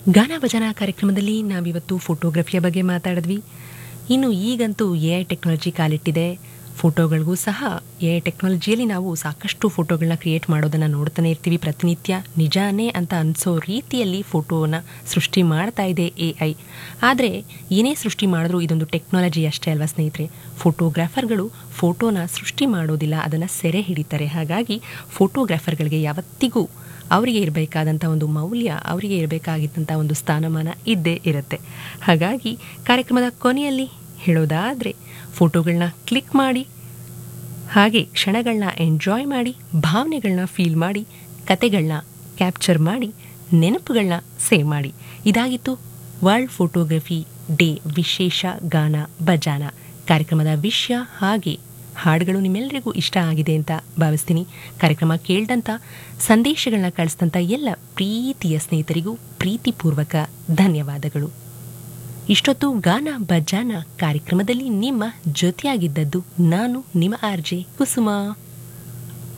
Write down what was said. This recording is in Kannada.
ಗಾನ ಭಜನಾ ಕಾರ್ಯಕ್ರಮದಲ್ಲಿ ನಾವಿವತ್ತು ಫೋಟೋಗ್ರಫಿಯ ಬಗ್ಗೆ ಮಾತಾಡಿದ್ವಿ ಇನ್ನು ಈಗಂತೂ ಎ ಐ ಟೆಕ್ನಾಲಜಿ ಕಾಲಿಟ್ಟಿದೆ ಫೋಟೋಗಳಿಗೂ ಸಹ ಎ ಐ ಟೆಕ್ನಾಲಜಿಯಲ್ಲಿ ನಾವು ಸಾಕಷ್ಟು ಫೋಟೋಗಳನ್ನ ಕ್ರಿಯೇಟ್ ಮಾಡೋದನ್ನು ನೋಡ್ತಾನೆ ಇರ್ತೀವಿ ಪ್ರತಿನಿತ್ಯ ನಿಜಾನೇ ಅಂತ ಅನಿಸೋ ರೀತಿಯಲ್ಲಿ ಫೋಟೋನ ಸೃಷ್ಟಿ ಮಾಡ್ತಾ ಇದೆ ಎ ಐ ಆದರೆ ಏನೇ ಸೃಷ್ಟಿ ಮಾಡಿದ್ರೂ ಇದೊಂದು ಟೆಕ್ನಾಲಜಿ ಅಷ್ಟೇ ಅಲ್ವಾ ಸ್ನೇಹಿತರೆ ಫೋಟೋಗ್ರಾಫರ್ಗಳು ಫೋಟೋನ ಸೃಷ್ಟಿ ಮಾಡೋದಿಲ್ಲ ಅದನ್ನು ಸೆರೆ ಹಿಡಿತಾರೆ ಹಾಗಾಗಿ ಫೋಟೋಗ್ರಾಫರ್ಗಳಿಗೆ ಯಾವತ್ತಿಗೂ ಅವರಿಗೆ ಇರಬೇಕಾದಂಥ ಒಂದು ಮೌಲ್ಯ ಅವರಿಗೆ ಇರಬೇಕಾಗಿದ್ದಂಥ ಒಂದು ಸ್ಥಾನಮಾನ ಇದ್ದೇ ಇರುತ್ತೆ ಹಾಗಾಗಿ ಕಾರ್ಯಕ್ರಮದ ಕೊನೆಯಲ್ಲಿ ಹೇಳೋದಾದರೆ ಫೋಟೋಗಳನ್ನ ಕ್ಲಿಕ್ ಮಾಡಿ ಹಾಗೆ ಕ್ಷಣಗಳನ್ನ ಎಂಜಾಯ್ ಮಾಡಿ ಭಾವನೆಗಳನ್ನ ಫೀಲ್ ಮಾಡಿ ಕತೆಗಳನ್ನ ಕ್ಯಾಪ್ಚರ್ ಮಾಡಿ ನೆನಪುಗಳನ್ನ ಸೇವ್ ಮಾಡಿ ಇದಾಗಿತ್ತು ವರ್ಲ್ಡ್ ಫೋಟೋಗ್ರಫಿ ಡೇ ವಿಶೇಷ ಗಾನ ಬಜಾನ ಕಾರ್ಯಕ್ರಮದ ವಿಷಯ ಹಾಗೆ ಹಾಡುಗಳು ನಿಮ್ಮೆಲ್ಲರಿಗೂ ಇಷ್ಟ ಆಗಿದೆ ಅಂತ ಭಾವಿಸ್ತೀನಿ ಕಾರ್ಯಕ್ರಮ ಕೇಳಿದಂಥ ಸಂದೇಶಗಳನ್ನ ಕಳಿಸಿದಂಥ ಎಲ್ಲ ಪ್ರೀತಿಯ ಸ್ನೇಹಿತರಿಗೂ ಪ್ರೀತಿಪೂರ್ವಕ ಧನ್ಯವಾದಗಳು ಇಷ್ಟೊತ್ತು ಗಾನ ಬಜಾನ ಕಾರ್ಯಕ್ರಮದಲ್ಲಿ ನಿಮ್ಮ ಜೊತೆಯಾಗಿದ್ದದ್ದು ನಾನು ನಿಮ್ಮ ಆರ್ಜೆ ಕುಸುಮ